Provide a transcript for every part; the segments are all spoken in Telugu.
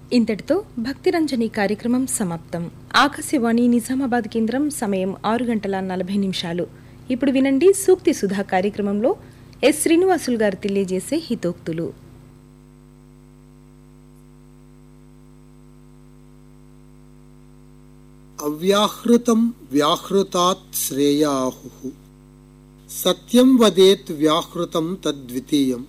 ఇంతటితో భక్తిరంజని కార్యక్రమం సమాప్తం ఆకాశవాణి నిజామాబాద్ కేంద్రం సమయం ఆరు గంటల నలభై నిమిషాలు ఇప్పుడు వినండి సూక్తి సుధా కార్యక్రమంలో ఎస్ శ్రీనివాసులు గారు తెలియజేసే హితోక్తులు అవ్యాహృతం వ్యాహృతాత్ శ్రేయాహు సత్యం వదేత్ వ్యాహృతం తద్వితీయం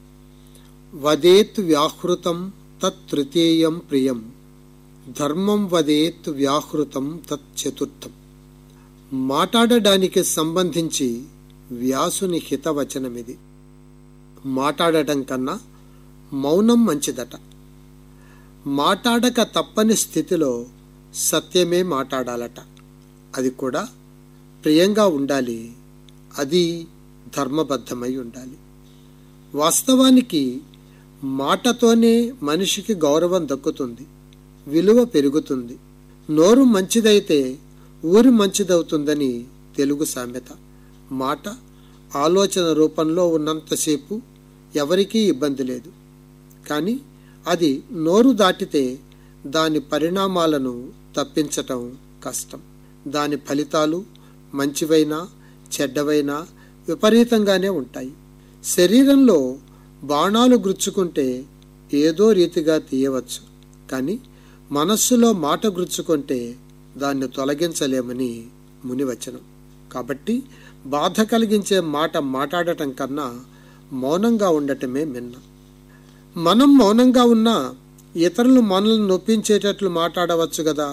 వదేత్ వ్యాహృతం తత్తృతీయం ప్రియం ధర్మం వదేత్ వ్యాహృతం తచ్చతుర్థం మాట్లాడడానికి సంబంధించి వ్యాసుని హితవచనమిది మాట్లాడటం కన్నా మౌనం మంచిదట మాట్లాడక తప్పని స్థితిలో సత్యమే మాట్లాడాలట అది కూడా ప్రియంగా ఉండాలి అది ధర్మబద్ధమై ఉండాలి వాస్తవానికి మాటతోనే మనిషికి గౌరవం దక్కుతుంది విలువ పెరుగుతుంది నోరు మంచిదైతే ఊరి మంచిదవుతుందని తెలుగు సామెత మాట ఆలోచన రూపంలో ఉన్నంతసేపు ఎవరికీ ఇబ్బంది లేదు కానీ అది నోరు దాటితే దాని పరిణామాలను తప్పించటం కష్టం దాని ఫలితాలు మంచివైనా చెడ్డవైనా విపరీతంగానే ఉంటాయి శరీరంలో బాణాలు గుచ్చుకుంటే ఏదో రీతిగా తీయవచ్చు కానీ మనస్సులో మాట గుచ్చుకుంటే దాన్ని తొలగించలేమని మునివచనం కాబట్టి బాధ కలిగించే మాట మాట్లాడటం కన్నా మౌనంగా ఉండటమే మిన్న మనం మౌనంగా ఉన్నా ఇతరులు మనల్ని నొప్పించేటట్లు మాట్లాడవచ్చు కదా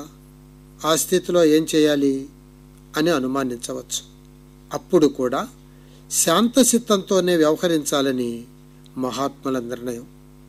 ఆ స్థితిలో ఏం చేయాలి అని అనుమానించవచ్చు అప్పుడు కూడా శాంతచిత్తంతోనే వ్యవహరించాలని మహాత్ముల నిర్ణయం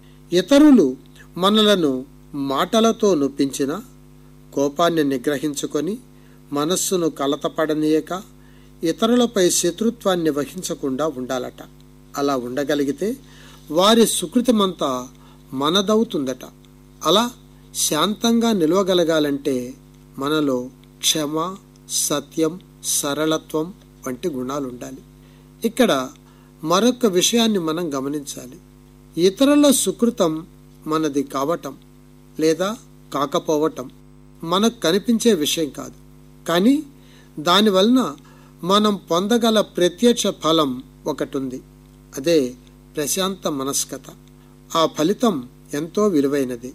ఇతరులు మనలను మాటలతో నొప్పించిన కోపాన్ని నిగ్రహించుకొని మనస్సును కలతపడనీయక ఇతరులపై శత్రుత్వాన్ని వహించకుండా ఉండాలట అలా ఉండగలిగితే వారి సుకృతమంతా మనదవుతుందట అలా శాంతంగా నిలవగలగాలంటే మనలో క్షమ సత్యం సరళత్వం వంటి గుణాలు ఉండాలి ఇక్కడ మరొక విషయాన్ని మనం గమనించాలి ఇతరుల సుకృతం మనది కావటం లేదా కాకపోవటం మనకు కనిపించే విషయం కాదు కానీ దానివలన మనం పొందగల ప్రత్యక్ష ఫలం ఒకటి ఉంది అదే ప్రశాంత మనస్కత ఆ ఫలితం ఎంతో విలువైనది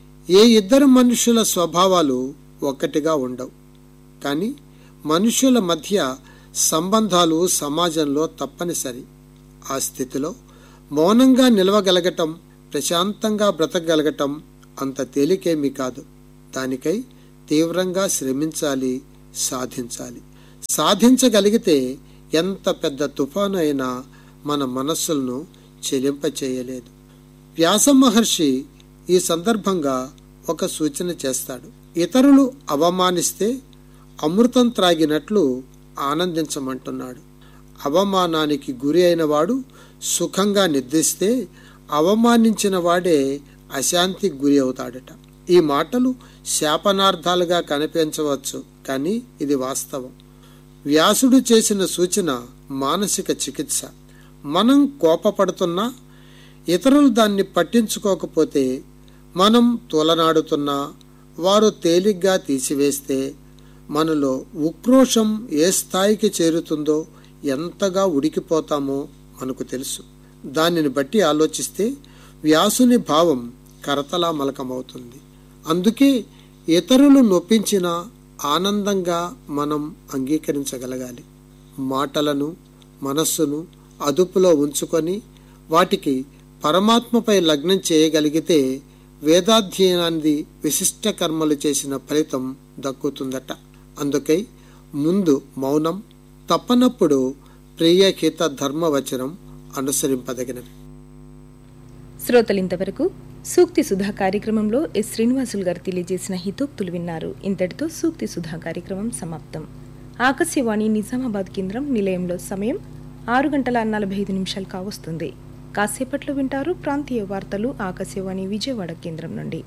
ఏ ఇద్దరు మనుషుల స్వభావాలు ఒక్కటిగా ఉండవు కానీ మనుషుల మధ్య సంబంధాలు సమాజంలో తప్పనిసరి ఆ స్థితిలో మౌనంగా నిలవగలగటం ప్రశాంతంగా బ్రతకగలగటం అంత తేలికేమీ కాదు దానికై తీవ్రంగా శ్రమించాలి సాధించాలి సాధించగలిగితే ఎంత పెద్ద తుఫాను అయినా మన మనస్సులను చెలింపచేయలేదు వ్యాస మహర్షి ఈ సందర్భంగా ఒక సూచన చేస్తాడు ఇతరులు అవమానిస్తే అమృతం త్రాగినట్లు ఆనందించమంటున్నాడు అవమానానికి గురి అయిన వాడు సుఖంగా నిద్రిస్తే అవమానించిన వాడే అశాంతికి గురి అవుతాడట ఈ మాటలు శాపనార్థాలుగా కనిపించవచ్చు కానీ ఇది వాస్తవం వ్యాసుడు చేసిన సూచన మానసిక చికిత్స మనం కోపపడుతున్నా ఇతరులు దాన్ని పట్టించుకోకపోతే మనం తోలనాడుతున్నా వారు తేలిగ్గా తీసివేస్తే మనలో ఉక్రోషం ఏ స్థాయికి చేరుతుందో ఎంతగా ఉడికిపోతామో మనకు తెలుసు దానిని బట్టి ఆలోచిస్తే వ్యాసుని భావం కరతలా మలకమవుతుంది అందుకే ఇతరులు నొప్పించిన ఆనందంగా మనం అంగీకరించగలగాలి మాటలను మనస్సును అదుపులో ఉంచుకొని వాటికి పరమాత్మపై లగ్నం చేయగలిగితే వేదాధ్యయనాన్ని విశిష్ట కర్మలు చేసిన ఫలితం దక్కుతుందట అందుకై ముందు మౌనం తప్పనప్పుడు ప్రియహిత ధర్మవచనం అనుసరింపదగినవి శ్రోతలింతవరకు సూక్తి సుధా కార్యక్రమంలో ఎస్ శ్రీనివాసులు గారు తెలియజేసిన హితోక్తులు విన్నారు ఇంతటితో సూక్తి సుధా కార్యక్రమం సమాప్తం ఆకాశవాణి నిజామాబాద్ కేంద్రం నిలయంలో సమయం ఆరు గంటల నలభై ఐదు నిమిషాలు కావస్తుంది కాసేపట్లో వింటారు ప్రాంతీయ వార్తలు ఆకాశవాణి విజయవాడ కేంద్రం నుండి